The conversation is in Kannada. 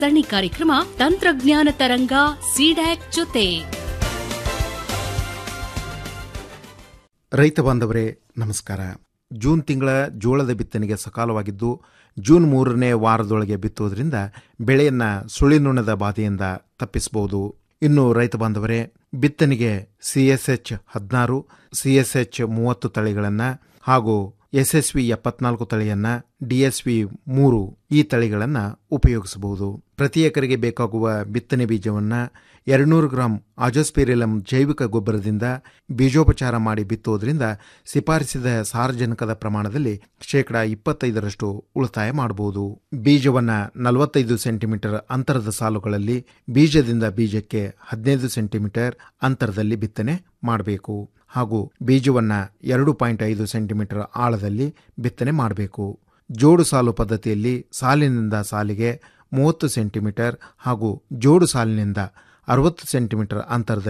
ಸರಣಿ ಕಾರ್ಯಕ್ರಮ ತಂತ್ರಜ್ಞಾನ ತರಂಗ ಸಿಡ್ಯಾಕ್ ಜೊತೆ ರೈತ ಬಾಂಧವರೇ ನಮಸ್ಕಾರ ಜೂನ್ ತಿಂಗಳ ಜೋಳದ ಬಿತ್ತನೆಗೆ ಸಕಾಲವಾಗಿದ್ದು ಜೂನ್ ಮೂರನೇ ವಾರದೊಳಗೆ ಬಿತ್ತುವುದರಿಂದ ಬೆಳೆಯನ್ನ ಸುಳಿನುಣದ ಬಾಧೆಯಿಂದ ತಪ್ಪಿಸಬಹುದು ಇನ್ನು ರೈತ ಬಾಂಧವರೇ ಬಿತ್ತನೆಗೆ ಸಿಎಸ್ಎಚ್ ಹದಿನಾರು ಸಿಎಸ್ಎಚ್ ಮೂವತ್ತು ತಳಿಗಳನ್ನು ಹಾಗೂ ಎಸ್ಎಸ್ವಿ ಎಪ್ಪತ್ನಾಲ್ಕು ತಳಿಯನ್ನ ಡಿಎಸ್ವಿ ಮೂರು ಈ ತಳಿಗಳನ್ನು ಉಪಯೋಗಿಸಬಹುದು ಪ್ರತಿ ಎಕರೆಗೆ ಬೇಕಾಗುವ ಬಿತ್ತನೆ ಬೀಜವನ್ನ ಎರಡ್ನೂರು ಗ್ರಾಂ ಆಜೋಸ್ಪಿರಿಲಂ ಜೈವಿಕ ಗೊಬ್ಬರದಿಂದ ಬೀಜೋಪಚಾರ ಮಾಡಿ ಬಿತ್ತುವುದರಿಂದ ಶಿಫಾರಿಸಿದ ಸಾರಜನಕದ ಪ್ರಮಾಣದಲ್ಲಿ ಶೇಕಡ ಇಪ್ಪತ್ತೈದರಷ್ಟು ಉಳಿತಾಯ ಮಾಡಬಹುದು ಬೀಜವನ್ನ ನಲವತ್ತೈದು ಸೆಂಟಿಮೀಟರ್ ಅಂತರದ ಸಾಲುಗಳಲ್ಲಿ ಬೀಜದಿಂದ ಬೀಜಕ್ಕೆ ಹದಿನೈದು ಸೆಂಟಿಮೀಟರ್ ಅಂತರದಲ್ಲಿ ಬಿತ್ತನೆ ಮಾಡಬೇಕು ಹಾಗೂ ಬೀಜವನ್ನ ಎರಡು ಪಾಯಿಂಟ್ ಐದು ಸೆಂಟಿಮೀಟರ್ ಆಳದಲ್ಲಿ ಬಿತ್ತನೆ ಮಾಡಬೇಕು ಜೋಡು ಸಾಲು ಪದ್ಧತಿಯಲ್ಲಿ ಸಾಲಿನಿಂದ ಸಾಲಿಗೆ ಮೂವತ್ತು ಸೆಂಟಿಮೀಟರ್ ಹಾಗೂ ಜೋಡು ಸಾಲಿನಿಂದ ಅರವತ್ತು ಸೆಂಟಿಮೀಟರ್ ಅಂತರದಲ್ಲಿ